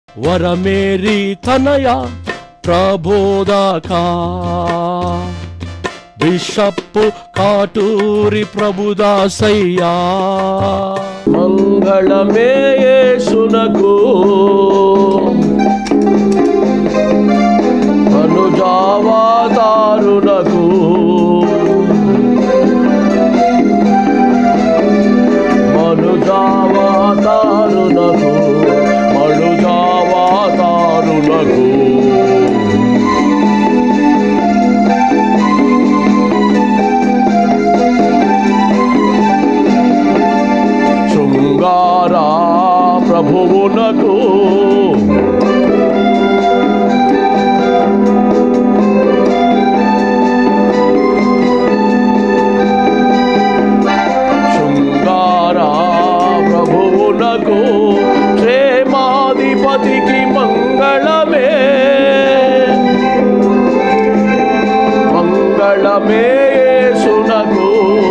వరమేరి తనయ ప్రబోధక బిషప్పు కాటూరి ప్రభుదాసయ్యా మంగళమే యేసునకు అనుజావాతారునకు మనుజావాతారునకు మనుజావాతారునకు శృంగారా ప్రభువునకు శృంగారా ప్రభువునకు క్షేమాధిపతికి మంగళమే మంగళమే యేసునకు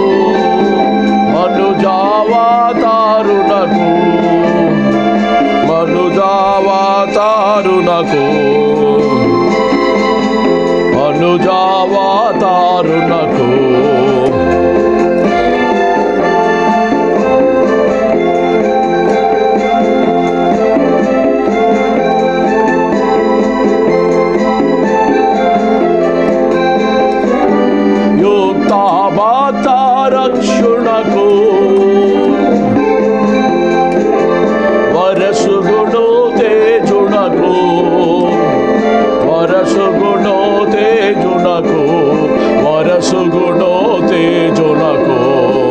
మనుజావాతారునకు మనుజావాతారునకు మనుజావాతారునకు యుక్తాబాతారక్షుణకు వరసుగుణు తేజునకు వరసుగుణు తేజునకు వరసుగుణు తేజునకు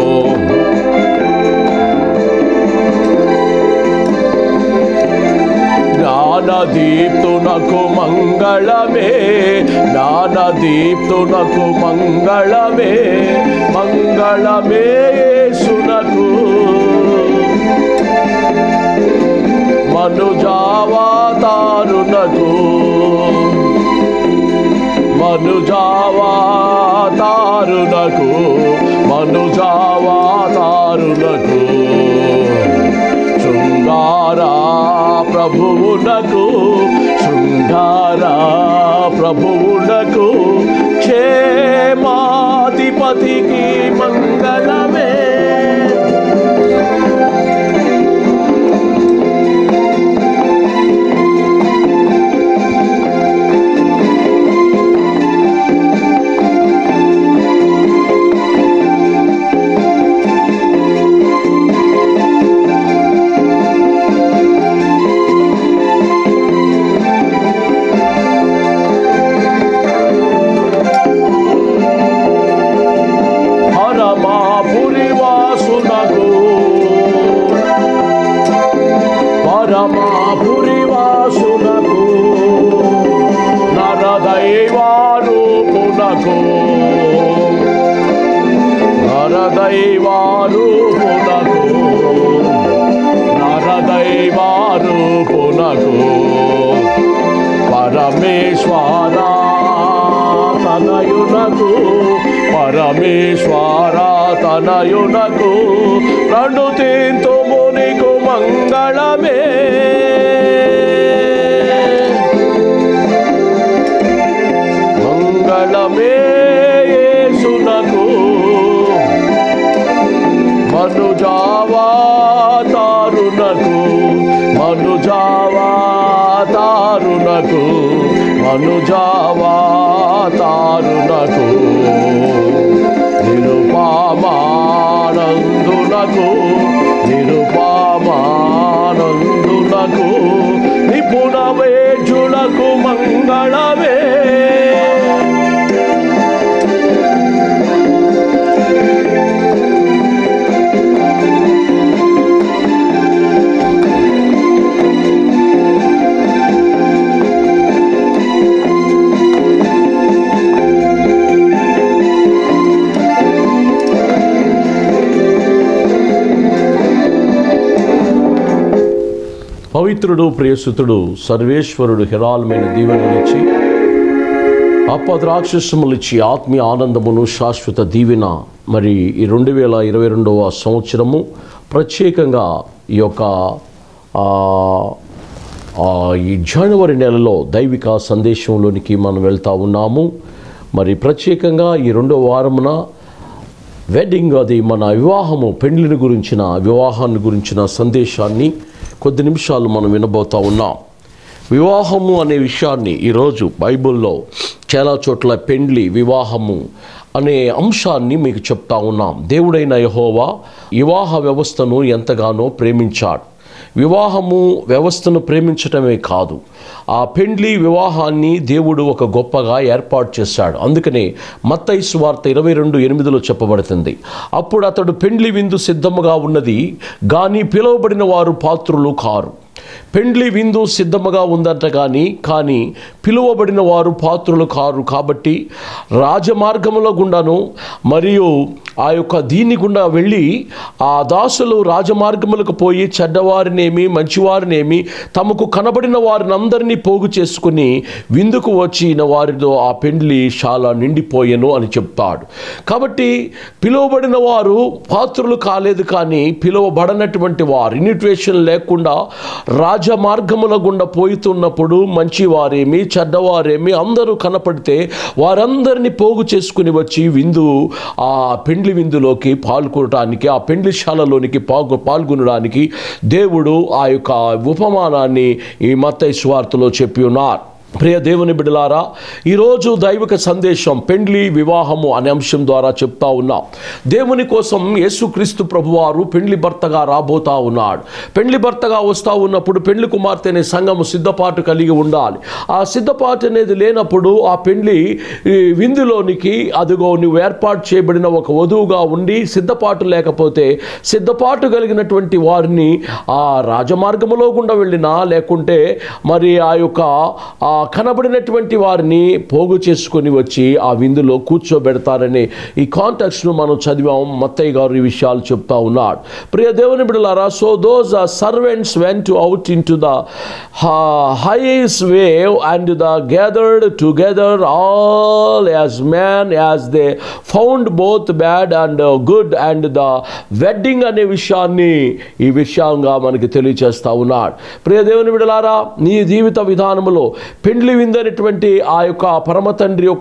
జ్ఞానదీప్తునకు మంగళమే జ్ఞానదీప్తునకు మంగళమే మంగళమే సునకు మనుజావాతారునకు మనుజావాతారునకు మనుజావాతారునకు శృంగారా ప్రభువునకు శృంగారా ప్రభువునకు క్షేమాధిపతికి మంగళమే పరమాపురివాసునకు పరమాపురివాసునకు నరదైవారూపునకు నరదైవారూపునకు నరదైవారూపునకు పరమేశ్వరా తనయునకు పరమేశ్వరా తనయునకు రెండు తీంతు మునికు మంగళమే మంగళమే యేసునకు మనుజావాతారునకు మనుజావాతారునకు మనుజావాతారునకు నిరుపామానందునకు నిరుపామానందునకు నిపుణ వేజులకు మంగళమే పవిత్రుడు ప్రియసుతుడు సర్వేశ్వరుడు హిరాలమైన దీవెనలిచ్చి అపద్రాక్షసములిచ్చి ఆత్మీయ ఆనందమును శాశ్వత దీవెన మరి ఈ రెండు వేల ఇరవై రెండవ సంవత్సరము ప్రత్యేకంగా ఈ యొక్క ఆ, ఆ, ఈ జనవరి నెలలో దైవిక సందేశంలోనికి మనం వెళ్తా ఉన్నాము మరి ప్రత్యేకంగా ఈ రెండో వారమున వెడ్డింగ్ అది మన వివాహము పెండ్లిని గురించిన వివాహాన్ని గురించిన సందేశాన్ని కొద్ది నిమిషాలు మనం వినబోతా ఉన్నాం వివాహము అనే విషయాన్ని ఈరోజు బైబిల్లో చాలా చోట్ల పెండ్లి వివాహము అనే అంశాన్ని మీకు చెప్తా ఉన్నాం దేవుడైన యహోవా వివాహ వ్యవస్థను ఎంతగానో ప్రేమించాడు వివాహము వ్యవస్థను ప్రేమించటమే కాదు ఆ పెండ్లి వివాహాన్ని దేవుడు ఒక గొప్పగా ఏర్పాటు చేశాడు అందుకనే మత్తయి సువార్త ఇరవై రెండు ఎనిమిదిలో చెప్పబడుతుంది అప్పుడు అతడు పెండ్లి విందు సిద్ధముగా ఉన్నది కానీ పిలువబడిన వారు పాత్రులు కారు పెండ్లి విందు సిద్ధముగా ఉందంట కానీ కానీ పిలువబడిన వారు పాత్రులు కారు కాబట్టి రాజమార్గముల గుండాను మరియు ఆ యొక్క దీని గుండా వెళ్ళి ఆ దాసులు రాజమార్గములకు పోయి చెడ్డవారినేమి మంచివారినేమి తమకు కనబడిన వారిని అందరినీ పోగు చేసుకుని విందుకు వచ్చిన వారితో ఆ పెండ్లి చాలా నిండిపోయెను అని చెప్తాడు కాబట్టి పిలువబడిన వారు పాత్రులు కాలేదు కానీ పిలువబడనటువంటి వారు ఇన్విటేషన్ లేకుండా రాజమార్గముల గుండా పోయితున్నప్పుడు మంచివారేమి చెడ్డవారేమి అందరూ కనపడితే వారందరినీ పోగు చేసుకుని వచ్చి విందు ఆ పెండ్లి విందులోకి పాల్గొనడానికి ఆ పెండ్లిశాలలోనికి పాల్గొ పాల్గొనడానికి దేవుడు ఆ యొక్క ఉపమానాన్ని ఈ మత్తయి స్వార్థలో చెప్పి ఉన్నారు ప్రియ దేవుని బిడలారా ఈరోజు దైవిక సందేశం పెండ్లి వివాహము అనే అంశం ద్వారా చెప్తా ఉన్నాం దేవుని కోసం యేసుక్రీస్తు ప్రభువారు పెండ్లి భర్తగా రాబోతా ఉన్నాడు పెండ్లి భర్తగా వస్తూ ఉన్నప్పుడు పెండ్లి కుమార్తె అనే సంఘము సిద్ధపాటు కలిగి ఉండాలి ఆ సిద్ధపాటు అనేది లేనప్పుడు ఆ పెండ్లి ఈ విందులోనికి అదిగో నువ్వు ఏర్పాటు చేయబడిన ఒక వధువుగా ఉండి సిద్ధపాటు లేకపోతే సిద్ధపాటు కలిగినటువంటి వారిని ఆ రాజమార్గములో గుండా వెళ్ళినా లేకుంటే మరి ఆ యొక్క ఆ కనబడినటువంటి వారిని పోగు చేసుకొని వచ్చి ఆ విందులో కూర్చోబెడతారని ఈ కాంటాక్ట్స్ను మనం చదివాం మత్తయ్య గారు ఈ విషయాలు చెప్తా ఉన్నాడు ప్రియ దేవుని బిడలారా సో దోస్ ఆ servants went out into the highways and the gathered together all as many as they found both bad and good and the wedding అనే విషయాన్ని ఈ విషయంగా మనకి తెలియచేస్తా ఉన్నాడు ప్రియ దేవుని బిడలారా నీ జీవిత విధానములో పెండ్లి విందనేటువంటి ఆ యొక్క పరమ తండ్రి యొక్క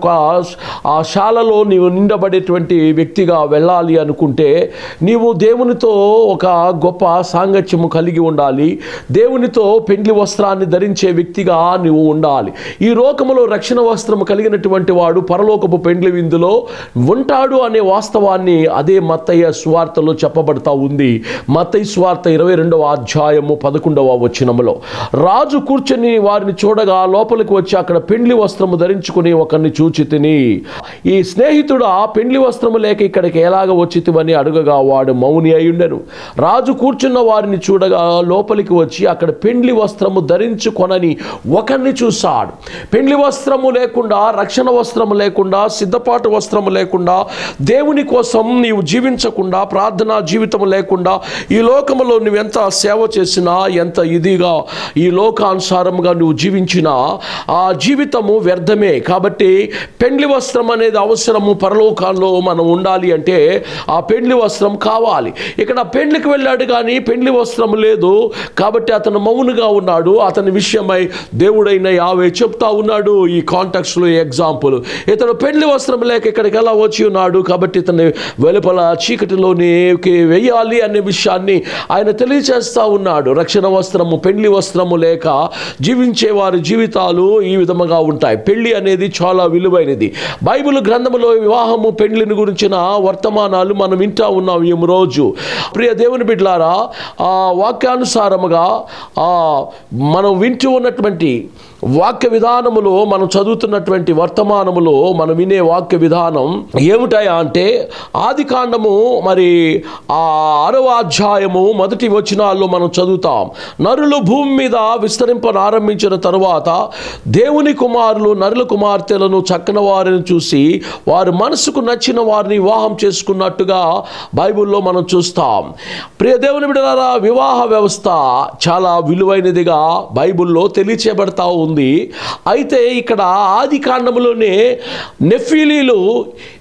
ఆ శాలలో నీవు నిండబడేటువంటి వ్యక్తిగా వెళ్ళాలి అనుకుంటే నీవు దేవునితో ఒక గొప్ప సాంగత్యము కలిగి ఉండాలి దేవునితో పెండ్లి వస్త్రాన్ని ధరించే వ్యక్తిగా నీవు ఉండాలి ఈ లోకములో రక్షణ వస్త్రము కలిగినటువంటి వాడు పరలోకపు పెండ్లి విందులో ఉంటాడు అనే వాస్తవాన్ని అదే మత్తయ్య సువార్తలో చెప్పబడతా ఉంది మత్తయ్య సువార్త ఇరవై రెండవ అధ్యాయము పదకొండవ వచనములో రాజు కూర్చొని వారిని చూడగా లోపలికి వచ్చి అక్కడ పెండ్లి వస్త్రము ధరించుకుని ఒకరిని చూచి తిని ఈ స్నేహితుడు ఆ పెండ్లి వస్త్రము లేక ఇక్కడికి ఎలాగ వచ్చితివని అడుగగా వాడు మౌని అయ్యుండెను రాజు కూర్చున్న వారిని చూడగా లోపలికి వచ్చి అక్కడ పెండ్లి వస్త్రము ధరించుకొనని ఒకరిని చూశాడు పెండ్లి వస్త్రము లేకుండా రక్షణ వస్త్రము లేకుండా సిద్ధపాటు వస్త్రము లేకుండా దేవుని కోసం నీవు జీవించకుండా ప్రార్థనా జీవితం లేకుండా ఈ లోకములో నువ్వు ఎంత సేవ చేసినా ఎంత ఇదిగా ఈ లోకానుసారముగా నువ్వు జీవించినా ఆ జీవితము వ్యర్థమే కాబట్టి పెండ్లి వస్త్రం అనేది అవసరము పరలోకాల్లో మనం ఉండాలి అంటే ఆ పెండ్లి వస్త్రం కావాలి ఇక్కడ పెండ్లికి వెళ్ళాడు కానీ పెండ్లి వస్త్రం లేదు కాబట్టి అతను మౌనుగా ఉన్నాడు అతని విషయమై దేవుడైన యావే చెప్తా ఉన్నాడు ఈ కాంటాక్ట్స్లో ఎగ్జాంపుల్ ఇతను పెండ్లి వస్త్రం లేక ఇక్కడికి ఎలా వచ్చి ఉన్నాడు కాబట్టి ఇతన్ని వెలుపల చీకటిలోనికి వెయ్యాలి అనే విషయాన్ని ఆయన తెలియచేస్తా ఉన్నాడు రక్షణ వస్త్రము పెండ్లి వస్త్రము లేక జీవించే వారి జీవితాలు ఈ విధముగా ఉంటాయి పెళ్లి అనేది చాలా విలువైనది బైబిల్ గ్రంథములో వివాహము పెండ్లిని గురించిన వర్తమానాలు మనం వింటా ఉన్నాం ఈ రోజు ప్రియ దేవుని బిడ్లారా ఆ వాక్యానుసారముగా ఆ మనం వింటూ ఉన్నటువంటి వాక్య విధానములో మనం చదువుతున్నటువంటి వర్తమానములో మనం వినే వాక్య విధానం ఏమిటాయా అంటే ఆది కాండము మరి ఆ ఆరవ అధ్యాయము మొదటి వచనాల్లో మనం చదువుతాం నరులు భూమి మీద విస్తరింపనారంభించిన తరువాత దేవుని కుమారులు నరుల కుమార్తెలను చక్కని వారిని చూసి వారి మనసుకు నచ్చిన వారిని వివాహం చేసుకున్నట్టుగా బైబిల్లో మనం చూస్తాం ప్రియ దేవుని బిడ్డలారా వివాహ వ్యవస్థ చాలా విలువైనదిగా బైబిల్లో తెలియచేయబడతా ఉంది అయితే ఇక్కడ ఆది కాండములోనే నెఫీలీలు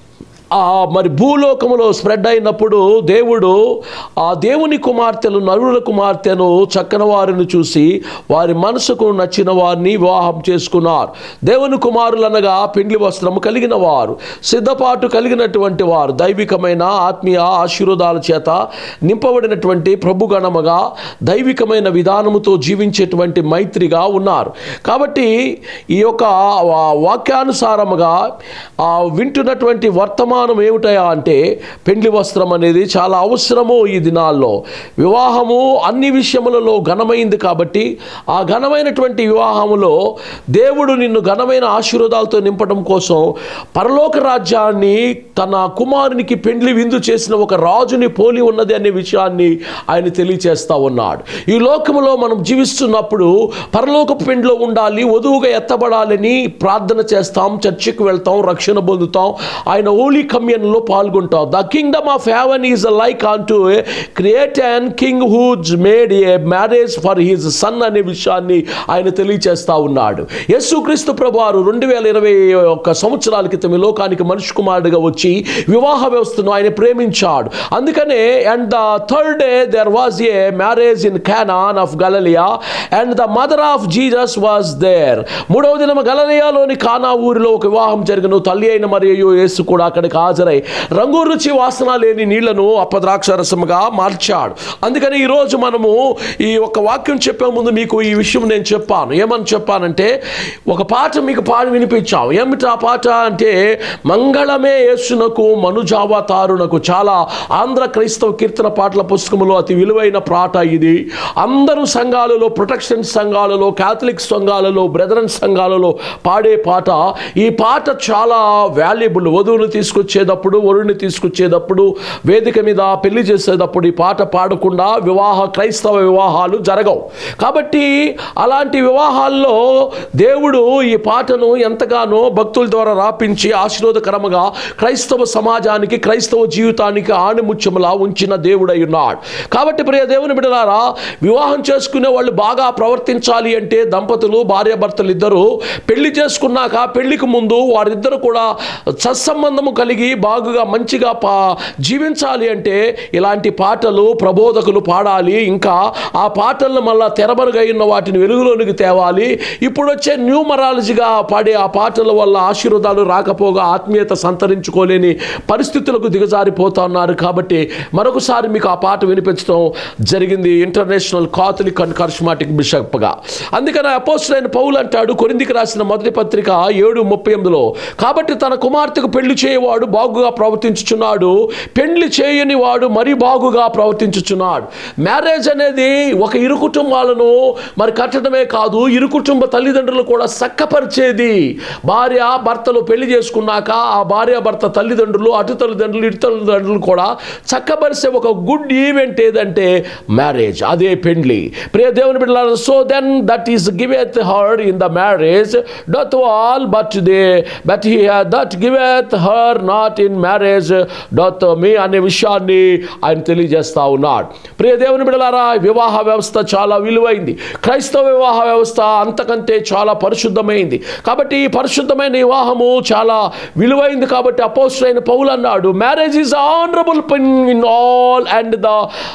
ఆ మరి భూలోకములో స్ప్రెడ్ అయినప్పుడు దేవుడు ఆ దేవుని కుమార్తెలు నరుల కుమార్తెను చక్కని వారిని చూసి వారి మనసుకు నచ్చిన వారిని వివాహం చేసుకున్నారు దేవుని కుమారులనగా పెండ్లి వస్త్రము కలిగిన వారు సిద్ధపాటు కలిగినటువంటి వారు దైవికమైన ఆత్మీయ ఆశీర్వాదాల చేత నింపబడినటువంటి ప్రభుగణముగా దైవికమైన విధానముతో జీవించేటువంటి మైత్రిగా ఉన్నారు కాబట్టి ఈ యొక్క వా- వాక్యానుసారముగా ఆ వింటున్నటువంటి వర్తమానం ఏమిటయా అంటే పెండ్లి వస్త్రం అనేది చాలా అవసరము ఈ దినాల్లో వివాహము అన్ని విషయములలో ఘనమైంది కాబట్టి ఆ ఘనమైనటువంటి వివాహములో దేవుడు నిన్ను ఘనమైన ఆశీర్వాదాలతో నింపడం కోసం పరలోక రాజ్యాన్ని తన కుమారునికి పెండ్లి విందు చేసిన ఒక రాజుని పోలి ఉన్నది అనే విషయాన్ని ఆయన తెలియచేస్తా ఉన్నాడు ఈ లోకములో మనం జీవిస్తున్నప్పుడు పరలోక పెండ్లో ఉండాలి వధువుగా ఎత్తబడాలని ప్రార్థన చేస్తాం చర్చికి వెళ్తాం రక్షణ పొందుతాం ఆయన ఓలీ కమ్యన్లో పాల్గొంటాం the kingdom of heaven is like unto create and king whose made a marriage for his son అనే విషయాన్ని ఆయన తెలియచేస్తా ఉన్నాడు యేసుక్రీస్తు ప్రభువారు రెండు వేల ఇరవై ఒక్క సంవత్సరాల క్రితం ఈ లోకానికి మనిషి కుమారుడిగా వచ్చి వివాహ వ్యవస్థను ఆయన ప్రేమించాడు అందుకనే and the third day there was a marriage in Cana of Galilee and the mother of Jesus was there మూడవ దినం గలలియాలోని కానా ఊరిలో ఒక వివాహం జరిగిన తల్లి అయిన మరియు యేసు కూడా అక్కడికి హాజరై రంగు రుచి వాసన లేని నీళ్లను అప్పద్రాక్ష రసముగా మార్చాడు అందుకని ఈరోజు మనము ఈ ఒక వాక్యం చెప్పే ముందు మీకు ఈ విషయం నేను చెప్పాను ఏమని చెప్పానంటే ఒక పాట మీకు పాడి వినిపించాం ఏమిటి ఆ పాట అంటే మంగళమే యేసునకు మనుజావతారునకు చాలా ఆంధ్ర క్రైస్తవ కీర్తన పాటల పుస్తకంలో అతి విలువైన పాట ఇది అందరూ సంఘాలలో ప్రొటెక్షన్ సంఘాలలో క్యాథలిక్ సంఘాలలో బ్రెదరన్ సంఘాలలో పాడే పాట ఈ పాట చాలా వాల్యుబుల్ వధువును తీసుకొచ్చేటప్పుడు వరుణ్ణి తీసుకొచ్చేటప్పుడు వేదిక మీద పెళ్లి చేసేటప్పుడు ఈ పాట పాడకుండా వివాహ క్రైస్తవ వివాహాలు జరగవు కాబట్టి అలాంటి వివాహాల్లో దేవుడు ఈ పాటను ఎంతగానో భక్తుల ద్వారా రాపించి ఆశీర్వాదకరముగా క్రైస్తవ సమాజానికి క్రైస్తవ జీవితానికి ఆణిముత్యములా ఉంచిన దేవుడై ఉన్నాడు కాబట్టి ప్రియ దేవుని బిడ్డలారా వివాహం చేసుకునే వాళ్ళు బాగా ప్రవర్తించాలి అంటే దంపతులు భార్యాభర్తలు ఇద్దరు పెళ్లి చేసుకున్నాక పెళ్లికి ముందు వారిద్దరు కూడా సత్సంబంధము కలిగి బాగుగా మంచిగా పా జీవించాలి అంటే ఇలాంటి పాటలు ప్రబోధకులు పాడాలి ఇంకా ఆ పాటలను మళ్ళా తెరమరుగైన వాటిని వెలుగులోనికి తేవాలి ఇప్పుడు వచ్చే న్యూమరాలజీగా పాడే ఆ పాటల వల్ల ఆశీర్వాదాలు రాకపోగా ఆత్మీయత సంతరించుకోలేని పరిస్థితులకు దిగజారిపోతా ఉన్నారు కాబట్టి మరొకసారి మీకు ఆ పాట వినిపించడం జరిగింది ఇంటర్నేషనల్ కాథలిక్ అండ్ కర్స్మాటిక్ బిషప్గా అందుకని అపోస్టైన పౌలు అంటాడు కొరిందికి రాసిన మొదటి పత్రిక ఏడు ముప్పై ఎనిమిదిలో కాబట్టి తన కుమార్తెకు పెళ్లి చేయవాడు బాగుగా ప్రవర్తించుచున్నాడు పెళ్లి చేయని వాడు మరీ బాగుగా ప్రవర్తించుచున్నాడు మ్యారేజ్ అనేది ఒక ఇరు కుటుంబాలను మరి కట్టడమే కాదు ఇరు కుటుంబ తల్లిదండ్రులు కూడా చక్కపరిచేది భార్య భర్తలు పెళ్లి చేసుకున్నాక ఆ భార్య భర్త తల్లిదండ్రులు అటు తల్లిదండ్రులు ఇటు తల్లిదండ్రులు కూడా చక్కపరిచే ఒక గుడ్ ఈవెంట్ ఏదంటే మ్యారేజ్ అదే పెండ్లి ప్రియ దేవుని బిడ్డలారా so then that is giveth her in the marriage doth all but they but he that giveth her not in marriage doth మీ అనే విషయాన్ని ఆయన తెలియజేస్తా ఉన్నాడు ప్రియ దేవుని బిడ్డలారా వివాహ వ్యవస్థ చాలా విలువైంది క్రైస్తవ వివాహ వ్యవస్థ అంతకంటే చాలా పరిశుద్ధమైంది కాబట్టి ఈ పరిశుద్ధమైన వివాహము చాలా విలువైంది కాబట్టి అపోస్టైన పౌలు అన్నాడు marriage is honourable in all and the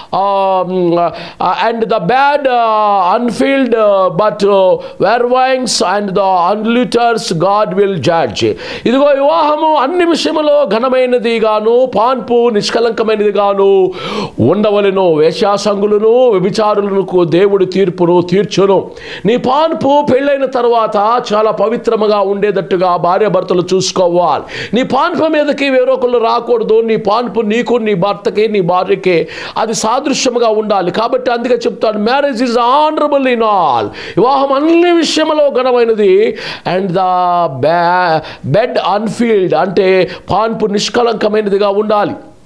and the bed undefiled but whoremongers and the adulterers God will judge ఇదిగో వివాహము అన్ని విషయములో ఘనమైనది గాను పాన్పు నిష్కలంకమైనది గాను ఉండవలను వేశ్యాసంగులను వ్యభిచారులను దేవుడు తీర్పును తీర్చును నీ పాన్పు పెళ్ళైన తర్వాత చాలా పవిత్రముగా ఉండేటట్టుగా భార్య భర్తలు చూసుకోవాలి నీ పాన్పు మీదకి వేరొకరు రాకూడదు నీ పాన్పు నీకు నీ భర్తకి నీ భార్యకి అది సాదృశ్యముగా ఉండాలి కాబట్టి అందుకే చెప్తాడు marriage is honourable in all వివాహం అన్ని విషయంలో ఘనమైనది అండ్ ద బెడ్ అన్ఫీల్డ్ అంటే పాన్పు నిష్కలంకమైనదిగా ఉండాలి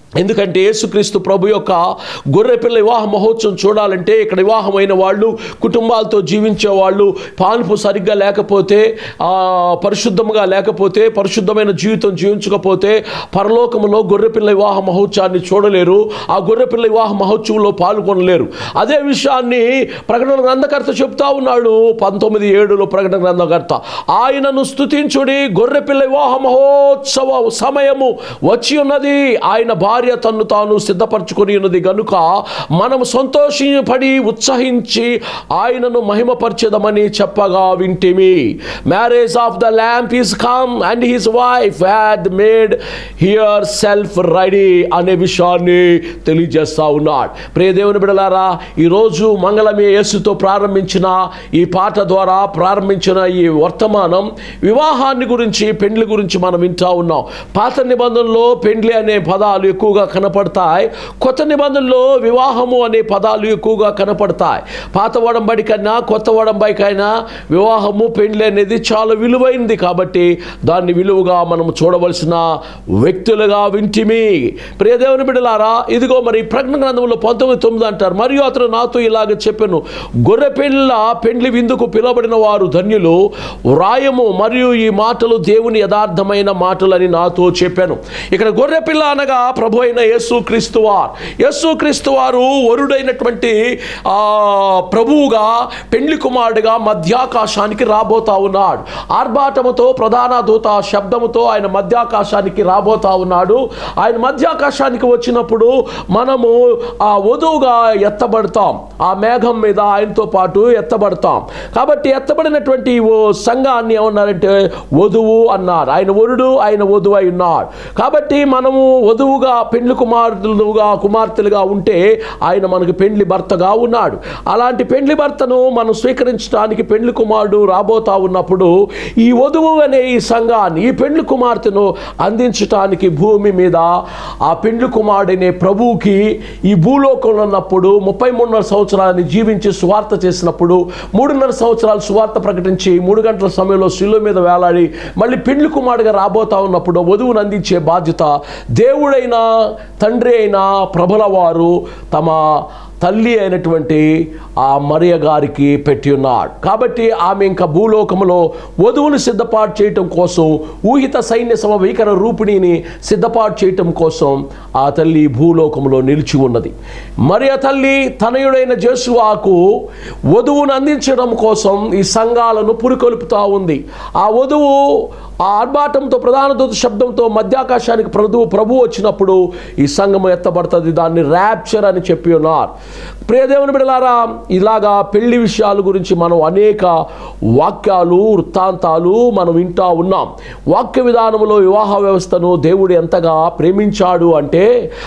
ఎందుకంటే యేసుక్రీస్తు ప్రభు యొక్క గొర్రెపిల్ల వివాహ మహోత్సవం చూడాలంటే ఇక్కడ వివాహమైన వాళ్ళు కుటుంబాలతో జీవించే వాళ్ళు పాన్పు సరిగ్గా లేకపోతే ఆ, పరిశుద్ధంగా లేకపోతే పరిశుద్ధమైన జీవితం జీవించకపోతే పరలోకములో గొర్రెపిల్ల వివాహ మహోత్సవాన్ని చూడలేరు ఆ గొర్రెపిల్ల వివాహ మహోత్సవంలో పాల్గొనలేరు అదే విషయాన్ని ప్రకటన గ్రంథకర్త చెప్తా ఉన్నాడు పంతొమ్మిది ఏడులో ప్రకటన గ్రంథకర్త ఆయనను స్తుతించుడి గొర్రెపిల్ల వివాహ మహోత్సవ సమయము వచ్చి ఉన్నది ఆయన భార్య తన్ను తాను సిద్ధపరచుకొని ఉన్నది గనుక మనం సంతోషపడి ఉత్సహించి ఆయనను మహిమపరచెదమని చెప్పగా వింటిమి marriage of the lamb is come and his wife had made herself ready అనే విషయాన్ని తెలియజేస్తా ఉన్నాడు ప్రియ దేవుని బిడలారా ఈరోజు మంగళమే యేసుతో ప్రారంభించిన ఈ పాట ద్వారా ప్రారంభించిన ఈ వర్తమానం వివాహాన్ని గురించి పెండ్లి గురించి మనం వింటా ఉన్నాం పాత నిబంధనలో పెండ్లి అనే పదాలు ఎక్కువగా కనపడతాయి కొత్త నిబంధనలో వివాహము అనే పదాలు ఎక్కువగా కనపడతాయి పాత వడంబడి కన్నా కొత్త వడంబడి కైనా వివాహము పెండ్లి అనేది చాలా విలువైనది కాబట్టి దాన్ని విలువగా మనం చూడవలసిన వ్యక్తులుగా వింటిమి ప్రియదేవుని బిడ్డలారా ఇదిగో మరి ప్రకటన గ్రంథంలో పంతొమ్మిది తొమ్మిది అంటారు మరియు అతను నాతో ఇలాగ చెప్పాను గొర్రె పెళ్ళ పెండ్లి విందుకు పిలవబడిన వారు ధన్యులు వ్రాయము మరియు ఈ మాటలు దేవుని యథార్థమైన మాటలని నాతో చెప్పాను ఇక్కడ గొర్రె పిల్ల అనగా ప్రభు అయిన యేసు క్రీస్తు వారు యేసు క్రీస్తు వారు వరుడైనటువంటి ఆ ప్రభువుగా పెండ్లి కుమారుడిగా మధ్యాకాశానికి రాబోతా ఉన్నాడు ఆర్భాటముతో ప్రధాన దూత శబ్దముతో ఆయన మధ్యాకాశానికి రాబోతా ఉన్నాడు ఆయన మధ్యాకాశానికి వచ్చినప్పుడు మనము ఆ వధువుగా ఎత్తబడతాం ఆ మేఘం మీద ఆయనతో పాటు ఎత్తబడతాం కాబట్టి ఎత్తబడినటువంటి ఓ సంఘాన్ని ఏమన్నారంటే వధువు అన్నారు ఆయన వరుడు ఆయన వధువు అయి ఉన్నాడు కాబట్టి మనము వధువుగా పెండ్లి కుమార్తెలుగా కుమార్తెలుగా ఉంటే ఆయన మనకు పెండ్లి భర్తగా ఉన్నాడు అలాంటి పెండ్లి భర్తను మనం స్వీకరించడానికి పెండ్లి కుమారుడు రాబోతా ఉన్నప్పుడు ఈ వధువు అనే ఈ సంఘాన్ని ఈ పెండ్లి కుమార్తెను అందించటానికి భూమి మీద ఆ పెండ్లి కుమారుడనే ప్రభువుకి ఈ భూలోకంలో ఉన్నప్పుడు ముప్పై మూడున్నర సంవత్సరాలని జీవించి సువార్త చేసినప్పుడు మూడున్నర సంవత్సరాలు సువార్త ప్రకటించి మూడు గంటల సమయంలో శిలువ మీద వేలాడి మళ్ళీ పెండ్లి కుమారుడిగా రాబోతా ఉన్నప్పుడు వధువును అందించే బాధ్యత దేవుడైన తండ్రి అయిన ప్రభుల వారు తమ తల్లి అయినటువంటి ఆ మరియ గారికి పెట్టి ఉన్నాడు కాబట్టి ఆమె ఇంకా భూలోకములో వధువును సిద్ధపాటు చేయటం కోసం ఊహిత సైన్య సమవీకర రూపిణిని సిద్ధపాటు చేయటం కోసం ఆ తల్లి భూలోకములో నిలిచి ఉన్నది మరి ఆ తల్లి తనయుడైన జేసువాకు వధువును అందించడం కోసం ఈ సంఘాలను పురికొల్పుతా ఉంది ఆ వధువు ఆ ఆర్భాటంతో ప్రధాన దూత శబ్దంతో మధ్యాకాశానికి ప్రభు ప్రభు వచ్చినప్పుడు ఈ సంఘం ఎత్తబడుతుంది దాన్ని ర్యాప్చర్ అని చెప్పి ఉన్నారు ప్రియదేవుని బిడలారా ఇలాగా పెళ్లి విషయాల గురించి మనం అనేక వాక్యాలు వృత్తాంతాలు మనం వింటా ఉన్నాం వాక్య విధానంలో వివాహ వ్యవస్థను దేవుడు ఎంతగా ప్రేమించాడు అంటే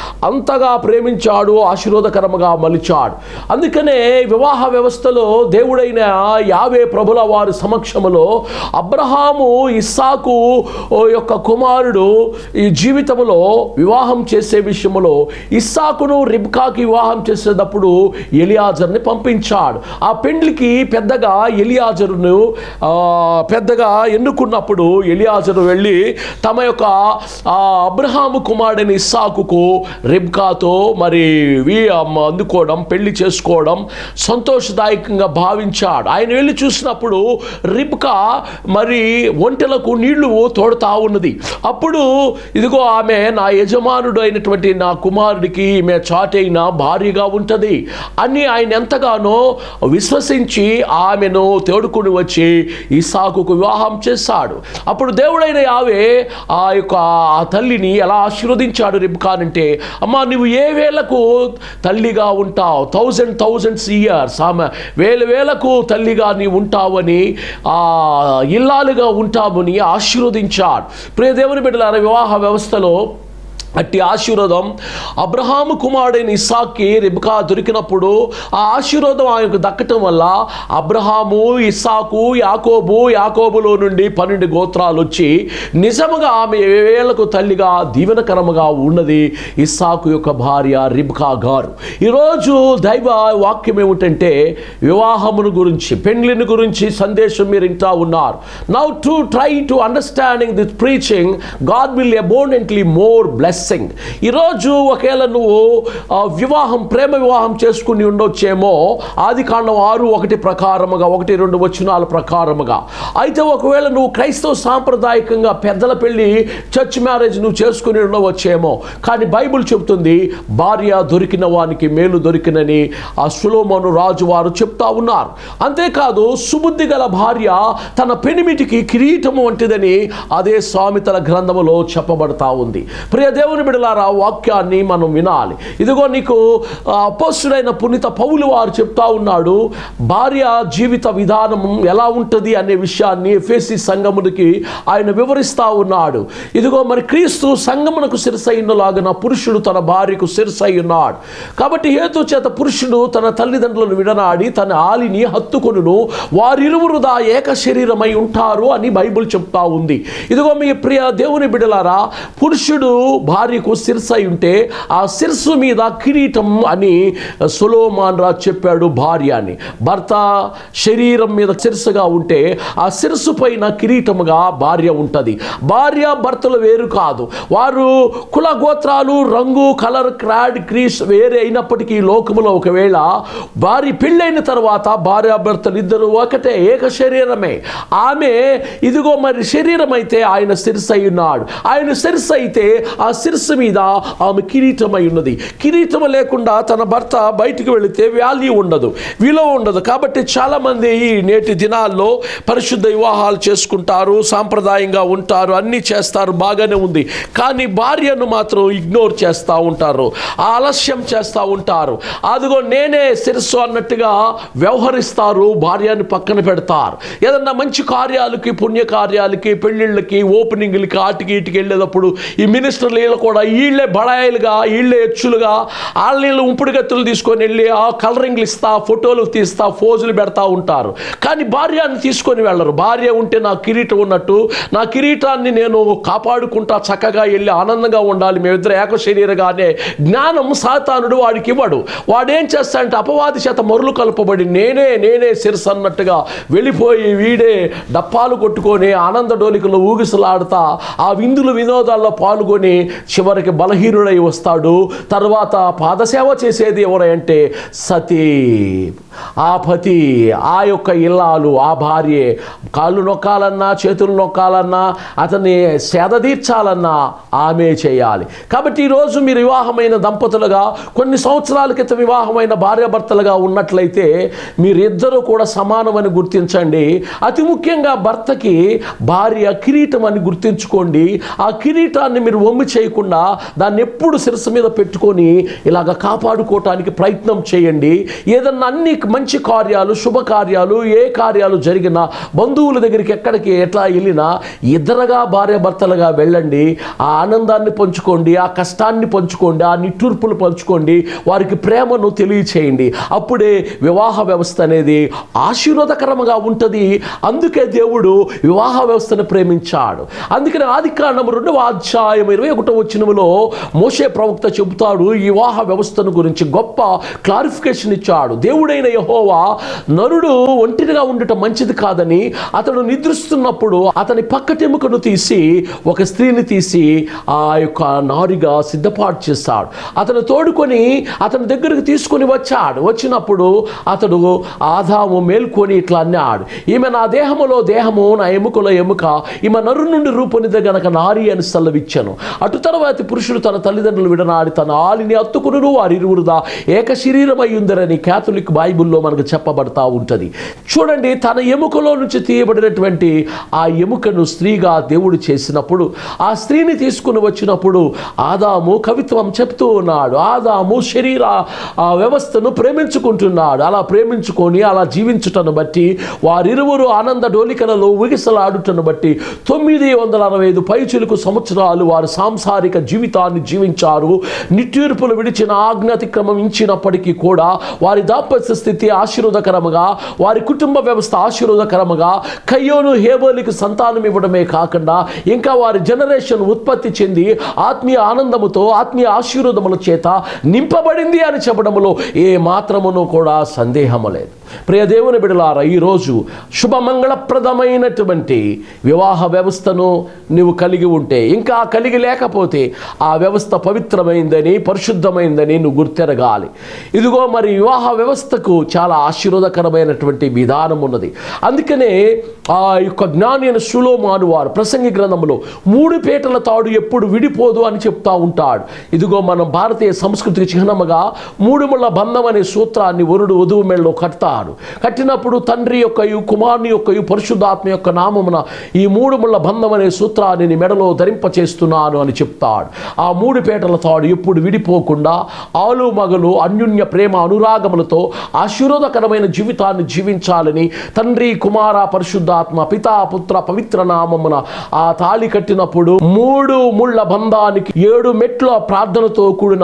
అంతగా ప్రేమించాడు ఆశీర్వాదకరముగా మలిచాడు అందుకనే వివాహ వ్యవస్థలో దేవుడైన యావే ప్రభుల వారి సమక్షములో అబ్రహాము ఇస్సాకు ఓ యొక్క కుమారుడు ఈ జీవితంలో వివాహం చేసే విషయంలో ఇస్సాకును రిబ్కాకి వివాహం చేసేటప్పుడు ఎలియాజర్ని పంపించాడు ఆ పెండ్లికి పెద్దగా ఎలియాజరును ఆ, పెద్దగా ఎన్నుకున్నప్పుడు ఎలియాజరు వెళ్ళి తమ యొక్క ఆ, అబ్రహాము కుమారుడిని ఇస్సాకుకు రిబ్కాతో మరి వి అమ్మ అందుకోవడం పెళ్లి చేసుకోవడం సంతోషదాయకంగా భావించాడు ఆయన వెళ్ళి చూసినప్పుడు రిబ్కా మరి ఒంటెలకు నీళ్లు తోడుతా ఉన్నది అప్పుడు ఇదిగో ఆమె నా యజమానుడు అయినటువంటి నా కుమారుడికి ఈమె చాటైన భార్యగా ఉంటుంది అని ఆయన ఎంతగానో విశ్వసించి ఆమెను తోడుకుని వచ్చి ఇసాకుకు వివాహం చేశాడు అప్పుడు దేవుడైన యావే ఆ యొక్క ఆ తల్లిని ఎలా ఆశీర్వదించాడు రిబ్కానంటే అమ్మా నువ్వు ఏ వేలకు తల్లిగా ఉంటావు థౌజండ్ థౌజండ్స్ ఇయర్స్ ఆమె వేల వేలకు తల్లిగా నీ ఉంటావని ఆ ఇల్లాలుగా ఉంటావని ఆశీర్వదించాడు ప్రియ దేవుని బిడ్డలారా వివాహ వ్యవస్థలో అట్టి ఆశీర్వాదం అబ్రహాము కుమారుడైన ఇస్సాక్కి రిబ్కా దొరికినప్పుడు ఆ ఆశీర్వాదం ఆయనకు దక్కటం వల్ల అబ్రహాము ఇస్సాకు యాకోబు యాకోబులో నుండి పన్నెండు గోత్రాలు వచ్చి నిజముగా ఆమె వేలకు తల్లిగా దీవెనకరముగా ఉన్నది ఇస్సాకు యొక్క భార్య రిబ్కా గారు ఈరోజు దైవ వాక్యం ఏమిటంటే వివాహమును గురించి పెండ్లిని గురించి సందేశం మీరు వింటా ఉన్నారు now to try to understanding this preaching God will abundantly more bless blessing ఈరోజు ఒకవేళ నువ్వు ఆ, వివాహం ప్రేమ వివాహం చేసుకుని ఉండొచ్చేమో ఆది కాండం ఆరు ఒకటి ప్రకారముగా ఒకటి రెండు వచనాల ప్రకారముగా అయితే ఒకవేళ నువ్వు క్రైస్తవ సాంప్రదాయకంగా పెద్దల పెళ్లి చర్చ్ మ్యారేజ్ నువ్వు చేసుకుని ఉండవచ్చేమో కానీ బైబిల్ చెబుతుంది భార్య దొరికిన వానికి మేలు దొరికినని ఆ సులోమను రాజు వారు చెప్తా ఉన్నారు అంతేకాదు సుబుద్ధి గల భార్య తన పెనిమిటికి కిరీటము వంటిదని అదే సామెతల గ్రంథములో చెప్పబడతా ఉంది ప్రియ దేవుని బిడలారా వాక్యాన్ని మనం వినాలి ఇదిగో నీకు ఆ, అపోస్తుడైన పునీత పౌలు వారు చెప్తా ఉన్నాడు భార్య జీవిత విధానం ఎలా ఉంటుంది అనే విషయాన్ని ఎఫేసి సంగమునికి ఆయన వివరిస్తా ఉన్నాడు ఇదిగో మరి క్రీస్తు సంగమునకు శిరసైనలాగిన పురుషుడు తన భార్యకు శిరసై ఉన్నాడు కాబట్టి హేతు చేత పురుషుడు తన తల్లిదండ్రులను విడనాడి తన ఆలిని హత్తుకొనును వారిరువురు దా ఏక శరీరమై ఉంటారు అని బైబిల్ చెప్తా ఉంది ఇదిగో మీ ప్రియ దేవుని బిడలారా పురుషుడు భార్యకు శిరసై ఉంటే ఆ శిరస్సు మీద కిరీటం అని సులోమాన్ రాజు చెప్పాడు భార్య అని భర్త శరీరం మీద శిరస్సుగా ఉంటే ఆ శిరస్సు పైన కిరీటముగా భార్య ఉంటుంది భార్య భర్తలు వేరు కాదు వారు కుల గోత్రాలు రంగు కలర్ క్రాడ్ క్రీస్ వేరే అయినప్పటికీ ఈ లోకములో ఒకవేళ భార్య పెళ్ళైన తర్వాత భార్యాభర్తలు ఇద్దరు ఒకటే ఏక శరీరమే ఆమె ఇదిగో మరి శరీరం అయితే ఆయన శిరస్సు అయి ఉన్నాడు ఆయన శిరస్సు అయితే ఆ శిరస్సు మీద ఆమె కిరీటమై ఉన్నది కిరీటం లేకుండా తన భర్త బయటికి వెళితే వాల్యూ ఉండదు విలువ ఉండదు కాబట్టి చాలామంది ఈ నేటి దినాల్లో పరిశుద్ధ వివాహాలు చేసుకుంటారు సాంప్రదాయంగా ఉంటారు అన్నీ చేస్తారు బాగానే ఉంది కానీ భార్యను మాత్రం ఇగ్నోర్ చేస్తూ ఉంటారు ఆలస్యం చేస్తూ ఉంటారు అదిగో నేనే శిరస్సు అన్నట్టుగా వ్యవహరిస్తారు భార్యని పక్కన పెడతారు ఏదన్నా మంచి కార్యాలకి పుణ్య కార్యాలకి పెళ్ళిళ్ళకి ఓపెనింగ్లకి ఆటికి ఇటుకి వెళ్ళేటప్పుడు ఈ మినిస్టర్లు వీళ్ళు కూడా వీళ్ళే బడాయిలుగా వీళ్ళే ఎచ్చులుగా వాళ్ళ నీళ్ళు ఉంపుడు గత్తులు తీసుకొని వెళ్ళి ఆ కలరింగ్లు ఇస్తా ఫోటోలు తీస్తా ఫోజులు పెడతా ఉంటారు కానీ భార్యని తీసుకొని వెళ్ళరు భార్య ఉంటే నా కిరీటం ఉన్నట్టు నా కిరీటాన్ని నేను కాపాడుకుంటా చక్కగా వెళ్ళి ఆనందంగా ఉండాలి మేమిద్దరు ఏక శరీరగానే జ్ఞానం సాతానుడు వాడికి ఇవ్వడు వాడేం చేస్తాడంటే అపవాది చేత మరులు కలపబడి నేనే నేనే శిరస్సు అన్నట్టుగా వెళ్ళిపోయి వీడే డప్పాలు కొట్టుకొని ఆనంద డోలికలు ఊగిసలాడుతా ఆ విందులు వినోదాల్లో పాల్గొని చివరికి బలహీనుడై వస్తాడు తర్వాత పాదసేవ చేసేది ఎవరంటే సతీ ఆ పతి ఆ యొక్క ఇల్లాలు ఆ భార్యే కాళ్ళు నొక్కాలన్నా చేతులు నొక్కాలన్నా అతన్ని సేద తీర్చాలన్నా ఆమె చేయాలి కాబట్టి ఈరోజు మీరు వివాహమైన దంపతులుగా కొన్ని సంవత్సరాల క్రితం వివాహమైన భార్యాభర్తలుగా ఉన్నట్లయితే మీరిద్దరూ కూడా సమానమని గుర్తించండి అతి ముఖ్యంగా భర్తకి భార్య కిరీటం అని గుర్తించుకోండి ఆ కిరీటాన్ని మీరు వమ్ము చేయకుండా దాన్ని ఎప్పుడు శిరస్సు మీద పెట్టుకొని ఇలాగ కాపాడుకోవటానికి ప్రయత్నం చేయండి ఏదన్నా అన్ని మంచి కార్యాలు శుభకార్యాలు ఏ కార్యాలు జరిగినా బంధువుల దగ్గరికి ఎక్కడికి ఎట్లా వెళ్ళినా ఇద్దరుగా భార్యాభర్తలుగా వెళ్ళండి ఆ ఆనందాన్ని పంచుకోండి ఆ కష్టాన్ని పంచుకోండి ఆ నిట్టూర్పులు పంచుకోండి వారికి ప్రేమను తెలియచేయండి అప్పుడే వివాహ వ్యవస్థ అనేది ఆశీర్వాదకరంగా ఉంటుంది అందుకే దేవుడు వివాహ వ్యవస్థను ప్రేమించాడు అందుకని ఆది కాండం రెండవ అధ్యాయం ఇరవై ఒకటో వచ్చినములో మోషే ప్రవక్త చెబుతాడు ఈ వివాహ వ్యవస్థను గురించి గొప్ప క్లారిఫికేషన్ ఇచ్చాడు దేవుడైన యహోవా నరుడు ఒంటిగా ఉండటం మంచిది కాదని అతడు నిద్రిస్తున్నప్పుడు అతని పక్కటెముకను తీసి ఒక స్త్రీని తీసి ఆ యొక్క నారిగా సిద్ధపాటు చేస్తాడు అతను తోడుకొని అతని దగ్గరకు తీసుకొని వచ్చాడు వచ్చినప్పుడు అతడు ఆదాము మేల్కొని ఇట్లా అన్నాడు ఈమె నా దేహములో దేహము నా ఎముకలో ఎముక ఈమె నరు నుండి రూపొందిద గనక నారి అని సెలవిచ్చాను అటు తర్వాత పురుషుడు తన తల్లిదండ్రులు విడనాడి తన ఆలిని అత్తుకును వారిరువురుదా ఏక శరీరమై ఉందరని క్యాథలిక్ బైబిల్లో మనకు చెప్పబడతా ఉంటుంది చూడండి తన ఎముకలో నుంచి తీయబడినటువంటి ఆ ఎముకను స్త్రీగా దేవుడు చేసినప్పుడు ఆ స్త్రీని తీసుకుని వచ్చినప్పుడు ఆదాము కవిత్వం చెప్తూ ఉన్నాడు ఆదాము శరీర ఆ వ్యవస్థను ప్రేమించుకుంటున్నాడు అలా ప్రేమించుకొని అలా జీవించుటను బట్టి వారిరువురు ఆనంద డోలికలలో ఊగిసలాడుటను బట్టి తొమ్మిది వందల అరవై ఐదు పైచులకు సంవత్సరాలు వారు సాంసారిక జీవితాన్ని జీవించారు నిట్టూర్పులు విడిచిన ఆజ్ఞాతిక్రమం ఇచ్చినప్పటికీ కూడా వారి దాంపత్య స్థితి ఆశీర్వదకరముగా వారి కుటుంబ వ్యవస్థ ఆశీర్వదకరముగా కయ్యోను హేబోలికి సంతానం ఇవ్వడమే కాకుండా ఇంకా వారి జనరేషన్ ఉత్పత్తి చెంది ఆత్మీయ ఆనందముతో ఆత్మీయ ఆశీర్వాదముల చేత నింపబడింది అని చెప్పడంలో ఏ మాత్రమును కూడా సందేహము లేదు ప్రియ దేవుని బిడలారా ఈరోజు శుభమంగళప్రదమైనటువంటి వివాహ వ్యవస్థను నువ్వు కలిగి ఉంటే ఇంకా కలిగి లేకపోతే ఆ వ్యవస్థ పవిత్రమైందని పరిశుద్ధమైందని నువ్వు గుర్తెరగాలి ఇదిగో మరి వివాహ వ్యవస్థకు చాలా ఆశీర్వాదకరమైనటువంటి విధానం ఉన్నది అందుకనే ఆ యొక్క జ్ఞాని అయిన సులోమాను వారు ప్రసంగి గ్రంథంలో మూడు పేటల తాడు ఎప్పుడు విడిపోదు అని చెప్తా ఉంటాడు ఇదిగో మనం భారతీయ సంస్కృతికి చిహ్నముగా మూడు ముళ్ళ బంధం అనే సూత్రాన్ని వరుడు వధువు మెళ్ళలో కడతాడు కట్టినప్పుడు తండ్రి యొక్కయు కుమారుని యొక్కయు పరిశుద్ధాత్మ యొక్క నామమున ఈ మూడు ముళ్ళ బంధం అనే సూత్రాన్ని నీ మెడలో ధరింపచేస్తున్నాను అని చెప్తాడు ఆ మూడు పేటల తాడు ఎప్పుడు విడిపోకుండా ఆలు మగలు అన్యున్య ప్రేమ అనురాగములతో ఆశీర్వాదకరమైన జీవితాన్ని జీవించాలని తండ్రి కుమార పరిశుద్ధాత్మ పితా పుత్ర పవిత్ర నామమున ఆ తాళి కట్టినప్పుడు మూడు ముళ్ళ బంధానికి ఏడు మెట్ల ప్రార్థనతో కూడిన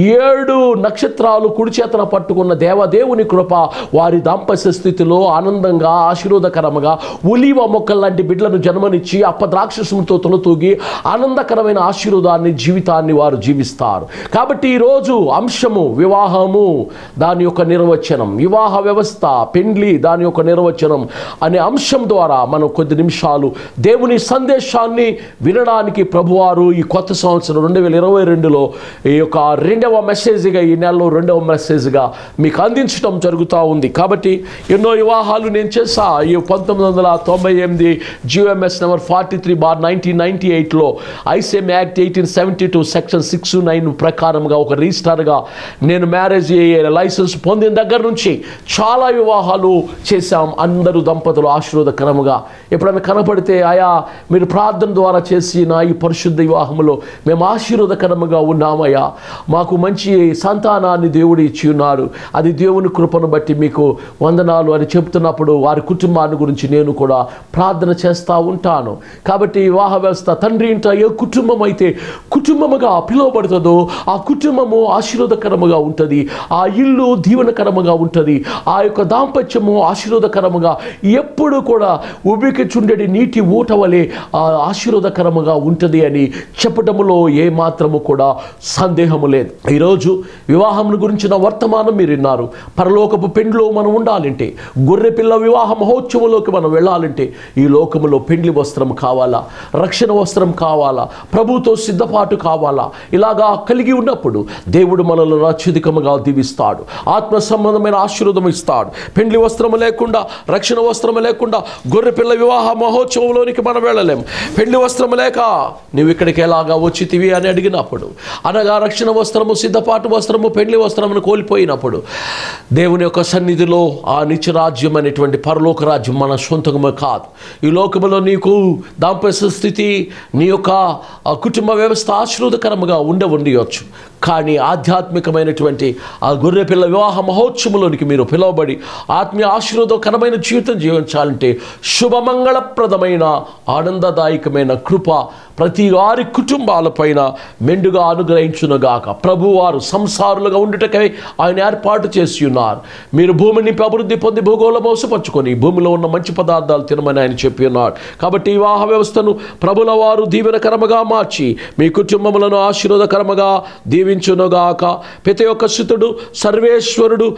ఏడు నక్షత్రాలు కుడి చేతన పట్టుకున్న దేవదేవుని కృప వారి దాంపత్య స్థితిలో ఆనందంగా ఆశీర్వాదకరముగా ఉలివ మొక్కల లాంటి బిడ్డలను జన్మనిచ్చి అప్పద్రాక్షసముతో తొలతూగి ఆనందకరమైన ఆశీర్వాదాన్ని జీవితాన్ని వారు జీవిస్తారు కాబట్టి ఈరోజు అంశము వివాహము దాని యొక్క నిర్వచనం వివాహ వ్యవస్థ పెండ్లి దాని యొక్క నిర్వచనం అనే అంశం ద్వారా మనం కొద్ది నిమిషాలు దేవుని సందేశాన్ని వినడానికి ప్రభువారు ఈ కొత్త సంవత్సరం రెండు వేల ఇరవై రెండులో ఈ యొక్క రెండవ మెసేజ్గా ఈ నెలలో రెండవ మెసేజ్గా మీకు అందించడం జరుగుతూ ఉంది కాబట్టి ఎన్నో వివాహాలు నేను చేసా ఈ పంతొమ్మిది వందల తొంభై ఎనిమిది GO MS number forty three bar nineteen ninety ఎయిట్లో ICM act eighteen seventy two section six nine ప్రకారంగా ఒక రిజిస్టర్గా నేను మ్యారేజ్ అయ్యే లైసెన్స్ పొందిన దగ్గర నుంచి చాలా వివాహాలు చేశాం అందరూ దంపతులు ఆశీర్వాదకరముగా ఎప్పుడైనా కనపడితే ఆయా మీరు ప్రార్థన ద్వారా చేసిన ఈ పరిశుద్ధ వివాహంలో మేము ఆశీర్వాదకరముగా ఉన్నామయ్యా మాకు మంచి సంతానాన్ని దేవుడు ఇచ్చి ఉన్నారు అది దేవుని కృపను బట్టి మీకు వందనాలు అని చెప్తున్నప్పుడు వారి కుటుంబాన్ని గురించి నేను కూడా ప్రార్థన చేస్తూ ఉంటాను కాబట్టి వివాహ వ్యవస్థ తండ్రి ఇంట ఏ కుటుంబం అయితే కుటుంబముగా పిలువబడుతుందో ఆ కుటుంబము ఆశీర్వాదకరముగా ఉంటుంది ఆ ఇల్లు దీవెనకరముగా ఉంటుంది ఆ యొక్క దాంపత్యము ఆశీర్వాదకరముగా ఎప్పుడు కూడా ఉబికి చుండెడి నీటి ఊట వలె ఆ ఆశీర్వాదకరముగా ఉంటుంది అని చెప్పటములో ఏ మాత్రము కూడా సందేహము లేదు ఈరోజు వివాహం గురించిన వర్తమానం మీరు విన్నారు పరలోకపు పెండ్లో మనం ఉండాలంటే గొర్రె పిల్ల వివాహ మహోత్సవంలోకి మనం వెళ్ళాలంటే ఈ లోకములో పెండ్లి వస్త్రం కావాలా రక్షణ వస్త్రం కావాలా ప్రభుతో సిద్ధపాటు కావాలా ఇలాగా కలిగి ఉన్నప్పుడు దేవుడు మనల్ని అత్యధికముగా దీవిస్తాడు ఆత్మ సంబంధమైన ఆశీర్వాదం ఇస్తాడు పెండ్లి వస్త్రము లేకుండా రక్షణ వస్త్రము లేకుండా గొర్రె పిల్ల వివాహ మహోత్సవంలోనికి మనం వెళ్ళలేం పెండ్లి వస్త్రము లేక నువ్వు ఇక్కడికి ఎలాగా వచ్చితివి అని అడిగినప్పుడు అనగా రక్షణ వస్త్రము సిద్ధపాటు వస్త్రము పెండ్లి వస్త్రమును కోల్పోయినప్పుడు దేవుని యొక్క సన్నిధిలో ఆ నిత్యరాజ్యం అనేటువంటి పరలోక రాజ్యం మన సొంతము కాదు ఈ లోకములో నీకు దాంపత్య స్థితి నీ యొక్క ఆ కుటుంబ వ్యవస్థ ఆశీర్వదకరముగా ఉండ ఉండవచ్చు కానీ ఆధ్యాత్మికమైనటువంటి ఆ గొర్రెపిల్ల వివాహ మహోత్సవంలోనికి మీరు పిలువబడి ఆత్మీయ ఆశీర్వాదకరమైన జీవితం జీవించాలంటే శుభమంగళప్రదమైన ఆనందదాయకమైన కృప ప్రతి వారి కుటుంబాలపైన మెండుగా అనుగ్రహించునుగాక ప్రభువారు సంసారులుగా ఉండుటకై ఆయన ఏర్పాటు చేసి ఉన్నారు మీరు భూమిని అభివృద్ధి పొంది భూగోళం మోసపరుచుకొని భూమిలో ఉన్న మంచి పదార్థాలు తినమని ఆయన చెప్పి ఉన్నాడు కాబట్టి ఈ వివాహ వ్యవస్థను ప్రభుల వారు దీవెనకరముగా మార్చి మీ కుటుంబములను ఆశీర్వాదకరముగా దీవించునుగాక ప్రతి ఒక్క సుతుడు సర్వేశ్వరుడు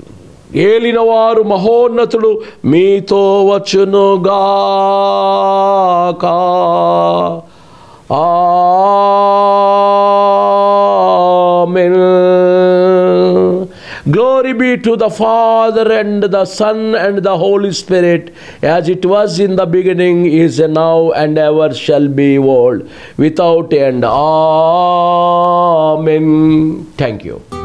ఏలినవారు మహోన్నతుడు మీతో వచ్చునుగాక Amen. Glory be to the Father and the Son and the Holy Spirit, as it was in the beginning, is now, and ever shall be, world without end. Amen. Thank you.